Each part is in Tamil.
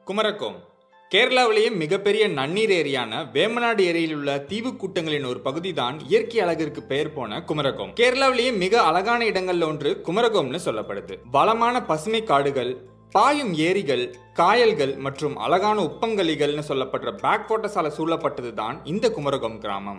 குமரகோம் கேரளாவிலேயே மிகப்பெரிய நன்னீர் ஏரியான வேம்பநாடு ஏரியில் உள்ள தீவு கூட்டங்களின் ஒரு பகுதி தான் இயற்கை அழகிற்கு பெயர் போன குமரகோம் கேரளாவிலேயே மிக அழகான இடங்கள்ல ஒன்று குமரகோம்னு சொல்லப்படுது வளமான பசுமை காடுகள் பாயும் ஏரிகள் காயல்கள் மற்றும் அழகான உப்பங்கலிகள்னு சொல்லப்படுற பேக் வாட்டர்ஸால சூழப்பட்டது தான் இந்த குமரகோம் கிராமம்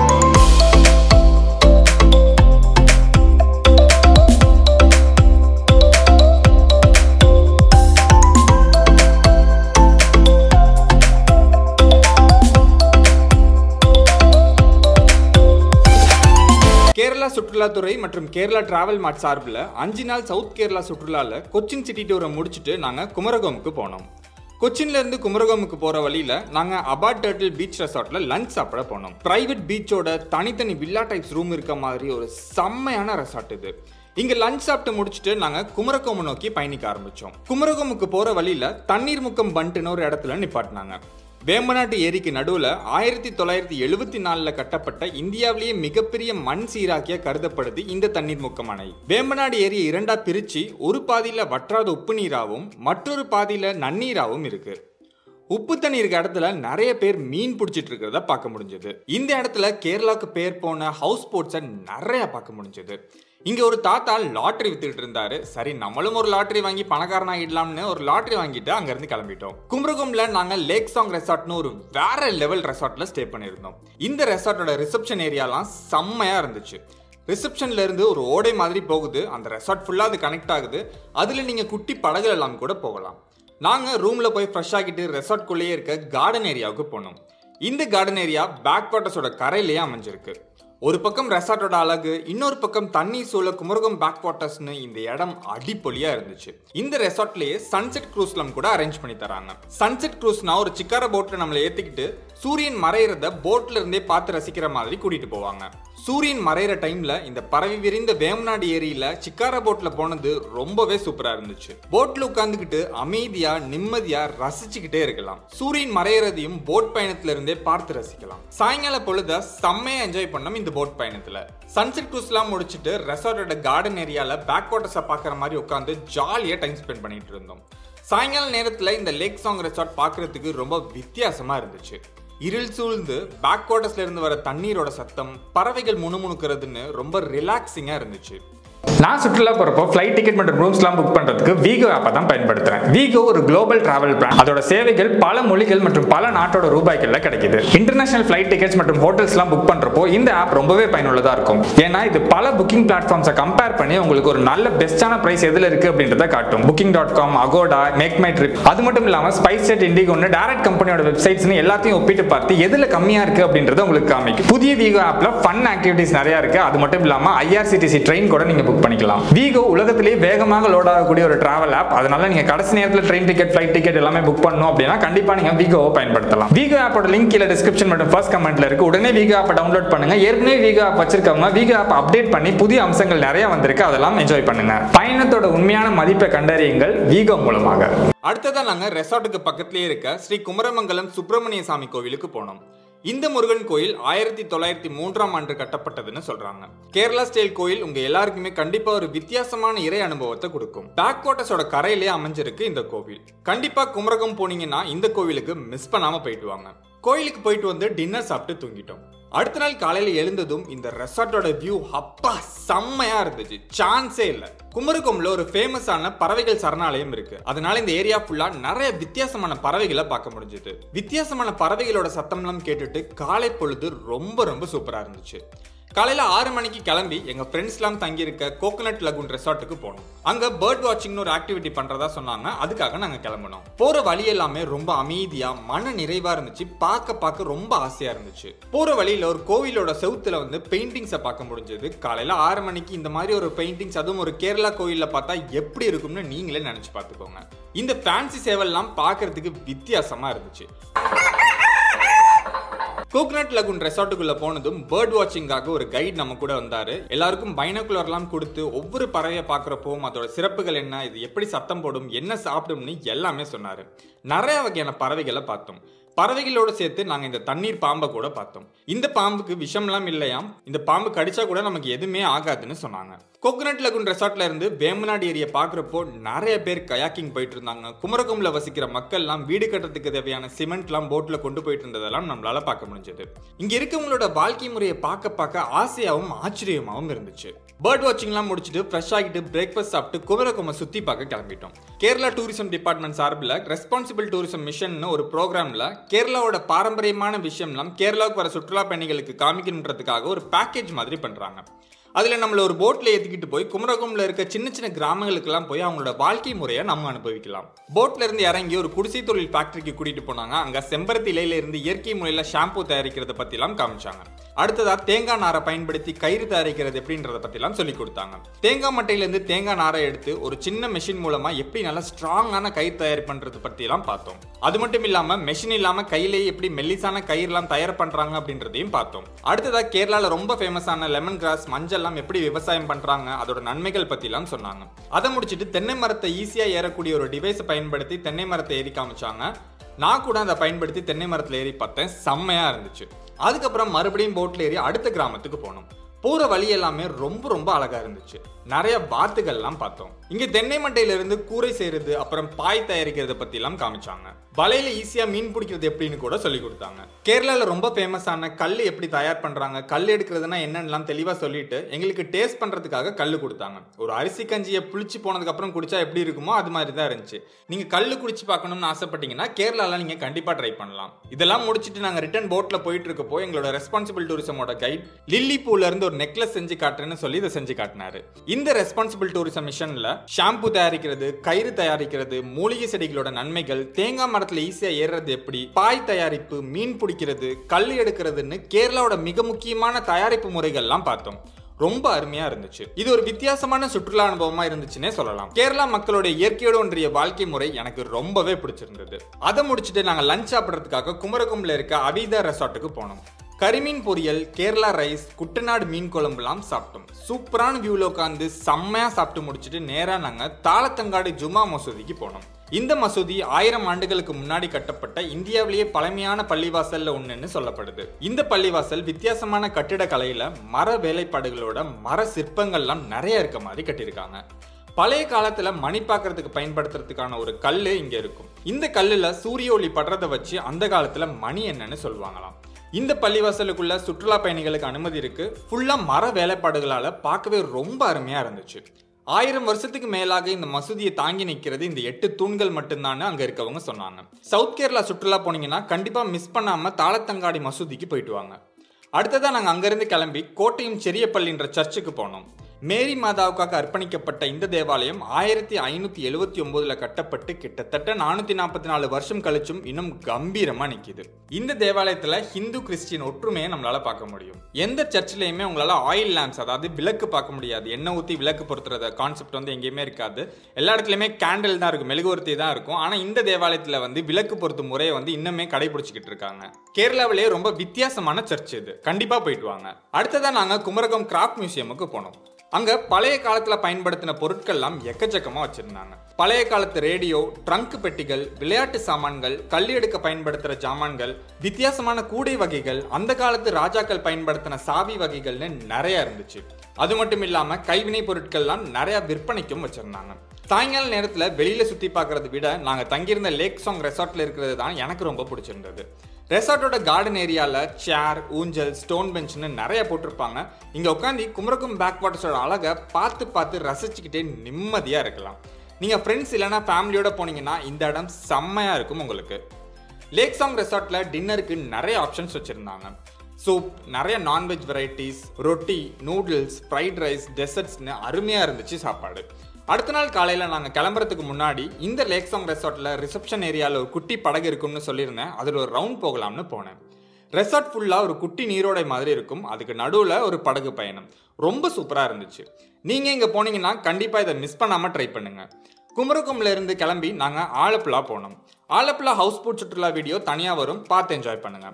கேரளா சுற்றுலாத்துறை மற்றும் கேரளா டிராவல் மார்ட் சார்பில் அஞ்சு நாள் சவுத் கேரளா சுற்றுலால கொச்சின் சிட்டி டூரை முடிச்சுட்டு நாங்கள் குமரகோமுக்கு போனோம் கொச்சின்ல இருந்து குமரகோமுக்கு போற வழியில நாங்க அபாட் டர்ட்டில் பீச் ரெசார்ட்ல லஞ்ச் சாப்பிட போனோம் பிரைவேட் பீச்சோட தனித்தனி வில்லா டைப்ஸ் ரூம் இருக்க மாதிரி ஒரு செம்மையான ரெசார்ட் இது இங்க லஞ்ச் சாப்பிட்டு முடிச்சுட்டு நாங்க குமரகோமு நோக்கி பயணிக்க ஆரம்பிச்சோம் குமரகோமுக்கு போற வழியில தண்ணீர் முக்கம் பண்ட்டுன்னு ஒரு இடத்துல நிப்பாட்டினாங்க வேம்பநாட்டு ஏரிக்கு நடுவுல ஆயிரத்தி தொள்ளாயிரத்தி எழுபத்தி நாலுல கட்டப்பட்ட இந்தியாவிலேயே மிகப்பெரிய மண் சீராக்கிய கருதப்படுது இந்த தண்ணீர் முக்கம் அணை வேம்பநாடு ஏரியை இரண்டா பிரிச்சு ஒரு பாதியில வற்றாத உப்பு நீராவும் மற்றொரு பாதியில நன்னீராவும் இருக்கு உப்பு தண்ணி இருக்க இடத்துல நிறைய பேர் மீன் பிடிச்சிட்டு இருக்கிறத பார்க்க முடிஞ்சது இந்த இடத்துல கேரளாவுக்கு பேர் போன ஹவுஸ் போட்ஸை நிறைய பார்க்க முடிஞ்சது இங்க ஒரு தாத்தா லாட்டரி வித்துக்கிட்டு இருந்தாரு சரி நம்மளும் ஒரு லாட்டரி வாங்கி பணக்காரன் ஆகிடலாம்னு ஒரு லாட்டரி வாங்கிட்டு அங்க இருந்து கிளம்பிட்டோம் குமரகும்ல நாங்க லேக் சாங் ரெசார்ட்னு ஒரு வேற லெவல் ரெசார்ட்ல ஸ்டே பண்ணியிருந்தோம் இந்த ரெசார்ட்டோட ரிசப்ஷன் ஏரியாலாம் செம்மையா இருந்துச்சு ரிசப்ஷன்ல இருந்து ஒரு ஓடை மாதிரி போகுது அந்த ரெசார்ட் ஃபுல்லா அது கனெக்ட் ஆகுது அதுல நீங்க குட்டி படகுல எல்லாம் கூட போகலாம் நாங்க ரூம்ல போய் ஃப்ரெஷ் ஆகிட்டு ரெசார்ட்குள்ளேயே இருக்க கார்டன் ஏரியாவுக்கு போனோம் இந்த கார்டன் ஏரியா பேக் வாட்டர்ஸோட கரையிலேயே அமைஞ்சிருக்கு ஒரு பக்கம் ரெசார்ட்டோட அழகு இன்னொரு பக்கம் தண்ணி சூழ குமரகம் பேக் வாட்டர்ஸ்னு இந்த இடம் அடிப்பொலியா இருந்துச்சு இந்த ரெசார்ட்லயே சன்செட் க்ரூஸ்லாம் கூட அரேஞ்ச் பண்ணி தராங்க சன்செட் க்ரூஸ்னா ஒரு சிக்கார போட்ல நம்மளை ஏத்திக்கிட்டு சூரியன் மறையிறத போட்ல இருந்தே பார்த்து ரசிக்கிற மாதிரி கூட்டிட்டு போவாங்க சூரியன் மறையிற டைம்ல இந்த பரவி விரிந்த வேமநாடு ஏரியில சிக்கார போட்ல போனது ரொம்பவே சூப்பரா இருந்துச்சு போட்ல உட்கார்ந்துகிட்டு அமைதியா நிம்மதியா ரசிச்சுக்கிட்டே இருக்கலாம் சூரியன் மறையிறதையும் போட் பயணத்துல இருந்தே பார்த்து ரசிக்கலாம் சாயங்கால பொழுத செம்மையா என்ஜாய் பண்ணோம் இந்த போட் பயணத்துல சன்செட் க்ரூஸ்லாம் முடிச்சுட்டு ரெசார்ட்டோட கார்டன் ஏரியால பேக் வாட்டர்ஸை பார்க்குற மாதிரி உட்காந்து ஜாலியா டைம் ஸ்பெண்ட் பண்ணிட்டு இருந்தோம் சாயங்கால நேரத்துல இந்த லேக் சாங் ரெசார்ட் பார்க்கிறதுக்கு ரொம்ப வித்தியாசமா இருந்துச்சு இருள் சூழ்ந்து பேக் வாட்டர்ஸ்ல இருந்து வர தண்ணீரோட சத்தம் பறவைகள் முணுமுணுக்கிறதுன்னு ரொம்ப ரிலாக்ஸிங்கா இருந்துச்சு நான் சுற்றுலா போகிறப்போ ஃப்ளைட் டிக்கெட் மற்றும் ரூம்ஸ்லாம் புக் பண்ணுறதுக்கு வீகோ ஆப்பை தான் பயன்படுத்துகிறேன் வீகோ ஒரு குளோபல் டிராவல் பிராண்ட் அதோட சேவைகள் பல மொழிகள் மற்றும் பல நாட்டோட ரூபாய்களில் கிடைக்குது இன்டர்நேஷனல் ஃப்ளைட் டிக்கெட்ஸ் மற்றும் ஹோட்டல்ஸ்லாம் புக் பண்ணுறப்போ இந்த ஆப் ரொம்பவே பயனுள்ளதாக இருக்கும் ஏன்னா இது பல புக்கிங் பிளாட்ஃபார்ம்ஸை கம்பேர் பண்ணி உங்களுக்கு ஒரு நல்ல பெஸ்ட்டான ப்ரைஸ் எதில் இருக்குது அப்படின்றத காட்டும் booking dot com Agoda MakeMyTrip அது மட்டும் இல்லாமல் ஸ்பைஸ் ஜெட் இண்டிகோன்னு டேரக்ட் கம்பெனியோட வெப்சைட்ஸ்னு எல்லாத்தையும் ஒப்பிட்டு பார்த்து எதில் கம்மியாக இருக்குது அப்படின்றத உங்களுக்கு காமிக்கும் புதிய வீகோ ஆப்பில் ஃபன் ஆக்டிவிட்டிஸ் நிறையா இருக்குது அது மட்டும் இல்லாமல் ஐஆர்சிடிசி ட்ரெயின் கூட நீங்கள் புக் பண்ணிக்கலாம் வீகோ உலகத்திலேயே வேகமாக லோட் ஆகக்கூடிய ஒரு டிராவல் ஆப் அதனால நீங்க கடைசி நேரத்தில் ட்ரெயின் டிக்கெட் ஃபிளைட் டிக்கெட் எல்லாமே புக் பண்ணணும் அப்படின்னா கண்டிப்பா நீங்க வீகோவை பயன்படுத்தலாம் வீகோ ஆப்போட லிங்க் கீழே டிஸ்கிரிப்ஷன் மற்றும் ஃபர்ஸ்ட் கமெண்ட்ல இருக்கு உடனே வீகோ ஆப்பை டவுன்லோட் பண்ணுங்க ஏற்கனவே வீகோ ஆப் வச்சிருக்கவங்க வீகோ ஆப் அப்டேட் பண்ணி புதிய அம்சங்கள் நிறைய வந்திருக்கு அதெல்லாம் என்ஜாய் பண்ணுங்க பயணத்தோட உண்மையான மதிப்பை கண்டறியுங்கள் வீகோ மூலமாக அடுத்ததா நாங்க ரெசார்ட்டுக்கு பக்கத்திலேயே இருக்க ஸ்ரீ குமரமங்கலம் சுப்பிரமணிய சாமி கோவிலுக்கு போனோம் இந்த முருகன் கோயில் ஆயிரத்தி தொள்ளாயிரத்தி மூன்றாம் ஆண்டு கட்டப்பட்டதுன்னு சொல்றாங்க கேரளா ஸ்டைல் கோயில் உங்க எல்லாருக்குமே கண்டிப்பா ஒரு வித்தியாசமான இறை அனுபவத்தை கொடுக்கும் பேக் வாட்டர்ஸோட கரையிலேயே அமைஞ்சிருக்கு இந்த கோவில் கண்டிப்பா குமரகம் போனீங்கன்னா இந்த கோவிலுக்கு மிஸ் பண்ணாம போயிட்டு வாங்க கோயிலுக்கு போயிட்டு வந்து டின்னர் சாப்பிட்டு தூங்கிட்டோம் அடுத்த நாள் காலையில எழுந்ததும் இந்த ரெசார்ட்டோட வியூ அப்பா செம்மையா இருந்துச்சு சான்ஸே இல்ல குமரகோம்ல ஒரு ஃபேமஸான பறவைகள் சரணாலயம் இருக்கு அதனால இந்த ஏரியா ஃபுல்லா நிறைய வித்தியாசமான பறவைகளை பார்க்க முடிஞ்சது வித்தியாசமான பறவைகளோட சத்தம்லாம் கேட்டுட்டு காலை பொழுது ரொம்ப ரொம்ப சூப்பரா இருந்துச்சு காலையில ஆறு மணிக்கு கிளம்பி எங்க ஃப்ரெண்ட்ஸ்லாம் தங்கியிருக்க கோகனட் லகுன் ரெசார்ட்டுக்கு போனோம் அங்க பேர்ட் வாட்சிங்னு ஒரு ஆக்டிவிட்டி பண்றதா சொன்னாங்க அதுக்காக நாங்க கிளம்பினோம் போற வழி எல்லாமே ரொம்ப அமைதியா மன நிறைவா இருந்துச்சு பார்க்க பார்க்க ரொம்ப ஆசையா இருந்துச்சு போற வழியில ஒரு கோவிலோட செவுத்துல வந்து பெயிண்டிங்ஸை பார்க்க முடிஞ்சது காலையில ஆறு மணிக்கு இந்த மாதிரி ஒரு பெயிண்டிங்ஸ் அதுவும் ஒரு கேரளா கோயில்ல பார்த்தா எப்படி இருக்கும்னு நீங்களே நினைச்சு பார்த்துக்கோங்க இந்த ஃபேன்சி சேவல்லாம் பார்க்கிறதுக்கு வித்தியாசமா இருந்துச்சு கோகனட் லகுன் ரெசார்ட்டுக்குள்ள போனதும் பேர்ட் வாட்சிங்காக ஒரு கைட் நம்ம கூட வந்தாரு எல்லாருக்கும் பைனகுலர்லாம் கொடுத்து ஒவ்வொரு பறவையை பார்க்குறப்போவும் அதோட சிறப்புகள் என்ன இது எப்படி சத்தம் போடும் என்ன சாப்பிடும்னு எல்லாமே சொன்னாரு நிறைய வகையான பறவைகளை பார்த்தோம் பறவைகளோட சேர்த்து நாங்கள் இந்த தண்ணீர் பாம்பை கூட பார்த்தோம் இந்த பாம்புக்கு விஷம்லாம் இல்லையாம் இந்த பாம்பு கடிச்சா கூட நமக்கு எதுவுமே ஆகாதுன்னு சொன்னாங்க கோகனட் லகுன் ரெசார்ட்ல இருந்து வேம்பநாடு ஏரியா பார்க்குறப்போ நிறைய பேர் கயாக்கிங் போயிட்டு இருந்தாங்க குமரகும்ல வசிக்கிற மக்கள்லாம் வீடு கட்டுறதுக்கு தேவையான சிமெண்ட்லாம் போட்ல கொண்டு போயிட்டு இருந்ததெல்லாம் நம்மளால பார்க்க முடிஞ்சது இங்க இருக்கவங்களோட வாழ்க்கை முறையை பார்க்க பார்க்க ஆசையாவும் ஆச்சரியமாவும் இருந்துச்சு பேர்ட் வாட்சிங்லாம் முடிச்சுட்டு ஃப்ரெஷ் ஆகிட்டு பிரேக்ஃபாஸ்ட் சாப்பிட்டு குமரகும சுத்தி பார்க்க கிளம்பிட்டோம் கேரளா டூரிசம் டிபார்ட்மெண்ட் சார்பில் ரெஸ்பான்சிபிள் டூரிசம் மிஷன் ஒரு ப்ரோக்ராம்ல கேரளாவோட பாரம்பரியமான விஷயம்லாம் கேரளாவுக்கு வர சுற்றுலா பயணிகளுக்கு காமிக்கணுன்றதுக்காக ஒரு பேக்கேஜ் மாதிரி பண்றாங்க அதில் நம்மளை ஒரு போட்டில் ஏற்றிக்கிட்டு போய் குமரகோமில் இருக்க சின்ன சின்ன கிராமங்களுக்கெல்லாம் போய் அவங்களோட வாழ்க்கை முறையை நம்ம அனுபவிக்கலாம் போட்ல இருந்து இறங்கி ஒரு குடிசை தொழில் ஃபேக்டரிக்கு கூட்டிட்டு போனாங்க அங்கே செம்பருத்தி இலையில இருந்து இயற்கை முறையில் ஷாம்பு தயாரிக்கிறத பற்றிலாம் காமிச்சாங்க அடுத்ததா தேங்காய் நாரை பயன்படுத்தி கயிறு தயாரிக்கிறது எப்படின்றத பற்றிலாம் சொல்லி கொடுத்தாங்க தேங்காய் மட்டையிலேருந்து தேங்காய் நாரை எடுத்து ஒரு சின்ன மெஷின் மூலமா எப்படி நல்லா ஸ்ட்ராங்கான கயிறு தயார் பண்றது பற்றிலாம் பார்த்தோம் அது மட்டும் இல்லாம மெஷின் இல்லாம கையிலேயே எப்படி மெல்லிசான கயிறுலாம் தயார் பண்றாங்க அப்படின்றதையும் பார்த்தோம் அடுத்ததா கேரளால ரொம்ப ஃபேமஸான லெமன் கிராஸ் மஞ்சள்லாம் எப்படி விவசாயம் பண்றாங்க அதோட நன்மைகள் பத்திலாம் சொன்னாங்க அதை முடிச்சிட்டு தென்னை மரத்தை ஈஸியா ஏறக்கூடிய ஒரு டிவைஸை பயன்படுத்தி தென்னை மரத்தை ஏறி காமிச்சாங்க நான் கூட அதை பயன்படுத்தி தென்னை மரத்தில் ஏறி பார்த்தேன் செம்மையா இருந்துச்சு அதுக்கப்புறம் மறுபடியும் போட்ல ஏறி அடுத்த கிராமத்துக்கு போனோம் போற வழி எல்லாமே ரொம்ப ரொம்ப அழகா இருந்துச்சு நிறைய வாத்துகள்லாம் பார்த்தோம் இங்க தென்னை மட்டையில இருந்து கூரை செய்யறது அப்புறம் பாய் தயாரிக்கிறத பத்தி எல்லாம் காமிச்சாங்க வலையில ஈஸியா மீன் பிடிக்கிறது எப்படின்னு கூட சொல்லி கொடுத்தாங்க கேரளால ரொம்ப ஃபேமஸான கல் எப்படி தயார் பண்றாங்க கல் எடுக்கிறதுனா என்னன்னுலாம் தெளிவா சொல்லிட்டு எங்களுக்கு டேஸ்ட் பண்றதுக்காக கல் கொடுத்தாங்க ஒரு அரிசி கஞ்சியை புளிச்சு போனதுக்கு அப்புறம் குடிச்சா எப்படி இருக்குமோ அது மாதிரி தான் இருந்துச்சு நீங்க கல் குடிச்சு பார்க்கணும்னு ஆசைப்பட்டீங்கன்னா கேரளால நீங்க கண்டிப்பா ட்ரை பண்ணலாம் இதெல்லாம் முடிச்சிட்டு நாங்க ரிட்டர்ன் போட்ல போயிட்டு இருக்கப்போ எங்களோட ரெஸ்பான்சிபிள் டூரிசமோட கைட் லில்லி பூல இருந்து ஒரு நெக்லஸ் செஞ்சு காட்டுறேன்னு சொல்லி இதை செஞ்சு காட்டினாரு இந்த ரெஸ்பான்சிபிள் டூரிசம் மிஷன்ல ஷாம்பு தயாரிக்கிறது கயிறு தயாரிக்கிறது மூலிகை செடிகளோட நன்மைகள் தேங்காய் மரத்துல ஈஸியா ஏறுறது எப்படி பாய் தயாரிப்பு மீன் பிடிக்கிறது கல் எடுக்கிறதுன்னு கேரளாவோட மிக முக்கியமான தயாரிப்பு முறைகள்லாம் பார்த்தோம் ரொம்ப அருமையா இருந்துச்சு இது ஒரு வித்தியாசமான சுற்றுலா அனுபவமா இருந்துச்சுன்னே சொல்லலாம் கேரளா மக்களோட இயற்கையோடு ஒன்றிய வாழ்க்கை முறை எனக்கு ரொம்பவே பிடிச்சிருந்தது அதை முடிச்சுட்டு நாங்க லஞ்ச் சாப்பிட்றதுக்காக குமரகும்ல இருக்க அவிதா ரெசார்ட்டுக்கு போனோம் கரிமீன் பொரியல் கேரளா ரைஸ் குட்டநாடு மீன் குழம்புலாம் சாப்பிட்டோம் சூப்பரான வியூவில் உட்காந்து செம்மையா சாப்பிட்டு முடிச்சுட்டு நேரா நாங்க தாளத்தங்காடு ஜுமா மசூதிக்கு போனோம் இந்த மசூதி ஆயிரம் ஆண்டுகளுக்கு முன்னாடி கட்டப்பட்ட இந்தியாவிலேயே பழமையான பள்ளிவாசல்ல ஒண்ணுன்னு சொல்லப்படுது இந்த பள்ளிவாசல் வித்தியாசமான கட்டிடக்கலையில மர வேலைப்பாடுகளோட மர சிற்பங்கள்லாம் நிறைய இருக்க மாதிரி கட்டியிருக்காங்க பழைய காலத்துல மணி பார்க்கறதுக்கு பயன்படுத்துறதுக்கான ஒரு கல் இங்க இருக்கும் இந்த கல்லுல சூரிய ஒளி படுறதை வச்சு அந்த காலத்துல மணி என்னன்னு சொல்லுவாங்களாம் இந்த பள்ளிவாசலுக்குள்ள சுற்றுலா பயணிகளுக்கு அனுமதி இருக்கு ஃபுல்லா மர வேலைப்பாடுகளால பார்க்கவே ரொம்ப அருமையா இருந்துச்சு ஆயிரம் வருஷத்துக்கு மேலாக இந்த மசூதியை தாங்கி நிற்கிறது இந்த எட்டு தூண்கள் மட்டும்தான் அங்க இருக்கவங்க சொன்னாங்க சவுத் கேரளா சுற்றுலா போனீங்கன்னா கண்டிப்பா மிஸ் பண்ணாம தாளத்தங்காடி மசூதிக்கு போயிட்டு வாங்க அடுத்ததா நாங்க அங்கிருந்து கிளம்பி கோட்டையும் செரியப்பள்ளின்ற சர்ச்சுக்கு போனோம் மேரி மாதாவுக்காக அர்ப்பணிக்கப்பட்ட இந்த தேவாலயம் ஆயிரத்தி ஐநூத்தி எழுவத்தி ஒன்பதுல கட்டப்பட்டு கிட்டத்தட்ட நானூத்தி நாற்பத்தி நாலு வருஷம் கழிச்சும் இன்னும் கம்பீரமா நிக்குது இந்த தேவாலயத்துல ஹிந்து கிறிஸ்டியன் ஒற்றுமையை நம்மளால பார்க்க முடியும் எந்த சர்ச்சிலையுமே உங்களால ஆயில் லேம்ப்ஸ் அதாவது விளக்கு பார்க்க முடியாது எண்ணெய் ஊத்தி விளக்கு பொருத்துறத கான்செப்ட் வந்து எங்கேயுமே இருக்காது எல்லா இடத்துலயுமே கேண்டில் தான் இருக்கும் மெழுகுவர்த்தி தான் இருக்கும் ஆனா இந்த தேவாலயத்துல வந்து விளக்கு பொருத்தும் முறையை வந்து இன்னுமே கடைபிடிச்சிக்கிட்டு இருக்காங்க கேரளாவிலேயே ரொம்ப வித்தியாசமான சர்ச் இது கண்டிப்பா போயிட்டு வாங்க அடுத்ததா நாங்க குமரகம் கிராஃப்ட் மியூசியமுக்கு போனோம் அங்க பழைய காலத்துல பயன்படுத்தின பொருட்கள்லாம் எக்கச்சக்கமா வச்சிருந்தாங்க பழைய காலத்து ரேடியோ ட்ரங்க் பெட்டிகள் விளையாட்டு சாமான்கள் கல் எடுக்க பயன்படுத்துற ஜாமான்கள் வித்தியாசமான கூடை வகைகள் அந்த காலத்து ராஜாக்கள் பயன்படுத்தின சாவி வகைகள்னு நிறைய இருந்துச்சு அது மட்டும் இல்லாம கைவினை பொருட்கள்லாம் நிறைய விற்பனைக்கும் வச்சிருந்தாங்க சாயங்கால நேரத்துல வெளியில சுத்தி பார்க்கறத விட நாங்க தங்கியிருந்த லேக் சாங் ரெசார்ட்ல இருக்கிறது தான் எனக்கு ரொம்ப பிடிச்சிருந்தது ரெசார்ட்டோட கார்டன் ஏரியால சேர் ஊஞ்சல் ஸ்டோன் பெஞ்ச்னு நிறைய போட்டிருப்பாங்க இங்க உட்காந்து குமரகும் பேக் வாட்டர்ஸோட அழகை பார்த்து பார்த்து ரசிச்சுக்கிட்டே நிம்மதியா இருக்கலாம் நீங்க ஃப்ரெண்ட்ஸ் இல்லைன்னா ஃபேமிலியோட போனீங்கன்னா இந்த இடம் செம்மையா இருக்கும் உங்களுக்கு லேக் சாங் ரெசார்ட்ல டின்னருக்கு நிறைய ஆப்ஷன்ஸ் வச்சிருந்தாங்க சூப் நிறைய நான்வெஜ் வெரைட்டிஸ் ரொட்டி நூடுல்ஸ் ஃப்ரைட் ரைஸ் டெசர்ட்ஸ்னு அருமையாக இருந்துச்சு சாப்பாடு அடுத்த நாள் காலையில் நாங்கள் கிளம்புறதுக்கு முன்னாடி இந்த லேக் சாங் ரெசார்ட்டில் ரிசப்ஷன் ஏரியாவில் ஒரு குட்டி படகு இருக்கும்னு சொல்லியிருந்தேன் அதில் ஒரு ரவுண்ட் போகலாம்னு போனேன் ரெசார்ட் ஃபுல்லாக ஒரு குட்டி நீரோடை மாதிரி இருக்கும் அதுக்கு நடுவில் ஒரு படகு பயணம் ரொம்ப சூப்பராக இருந்துச்சு நீங்கள் இங்கே போனீங்கன்னா கண்டிப்பாக இதை மிஸ் பண்ணாமல் ட்ரை பண்ணுங்கள் குமரகும்ல இருந்து கிளம்பி நாங்கள் ஆலப்புழா போனோம் ஆலப்புழா ஹவுஸ் போட் சுற்றுலா வீடியோ தனியாக வரும் பார்த்து என்ஜாய் பண்ணுங்கள்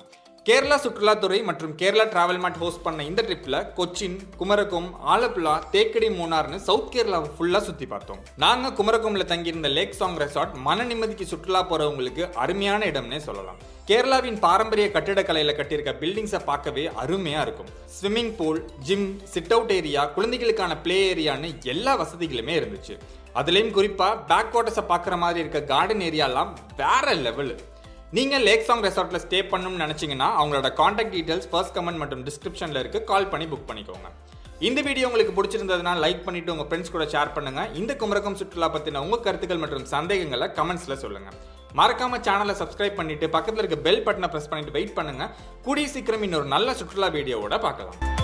கேரளா சுற்றுலாத்துறை மற்றும் கேரளா டிராவல் மார்ட் ஹோஸ்ட் பண்ண இந்த ட்ரிப்ல கொச்சின் குமரகம் ஆலப்புழா தேக்கடி மூணார்னு சவுத் கேரளாவை ஃபுல்லா சுத்தி பார்த்தோம் நாங்க குமரகம்ல தங்கியிருந்த லேக் சாங் ரெசார்ட் மன நிம்மதிக்கு சுற்றுலா போறவங்களுக்கு அருமையான இடம்னே சொல்லலாம் கேரளாவின் பாரம்பரிய கட்டிடக்கலையில கட்டியிருக்க பில்டிங்ஸை பார்க்கவே அருமையா இருக்கும் swimming pool gym sit out area குழந்தைகளுக்கான ப்ளே ஏரியான்னு எல்லா வசதிகளுமே இருந்துச்சு அதுலேயும் குறிப்பா பேக் வாட்டர்ஸை பார்க்குற மாதிரி இருக்க கார்டன் ஏரியாலாம் வேற லெவலு நீங்கள் லேக் சாங் ரெசார்ட்டில் ஸ்டே பண்ணணும்னு நினச்சிங்கன்னா அவங்களோட காண்டாக்ட் டீட்டெயில்ஸ் ஃபர்ஸ்ட் கமெண்ட் மற்றும் டிஸ்கிரிப்ஷனில் இருக்குது கால் பண்ணி புக் பண்ணிக்கோங்க இந்த வீடியோ உங்களுக்கு பிடிச்சிருந்ததுனா லைக் பண்ணிட்டு உங்கள் ஃப்ரெண்ட்ஸ் கூட ஷேர் பண்ணுங்க இந்த குமரகம் சுற்றுலா பற்றின உங்கள் கருத்துக்கள் மற்றும் சந்தேகங்களை கமெண்ட்ஸில் சொல்லுங்கள் மறக்காம சேனலை சப்ஸ்கிரைப் பண்ணிட்டு பக்கத்தில் இருக்க பெல் பட்டனை ப்ரெஸ் பண்ணிட்டு வெயிட் பண்ணுங்க கூடிய சீக்கிரம் இன்னொரு நல்ல சுற்றுலா வீடியோவோட பார்க்கலாம்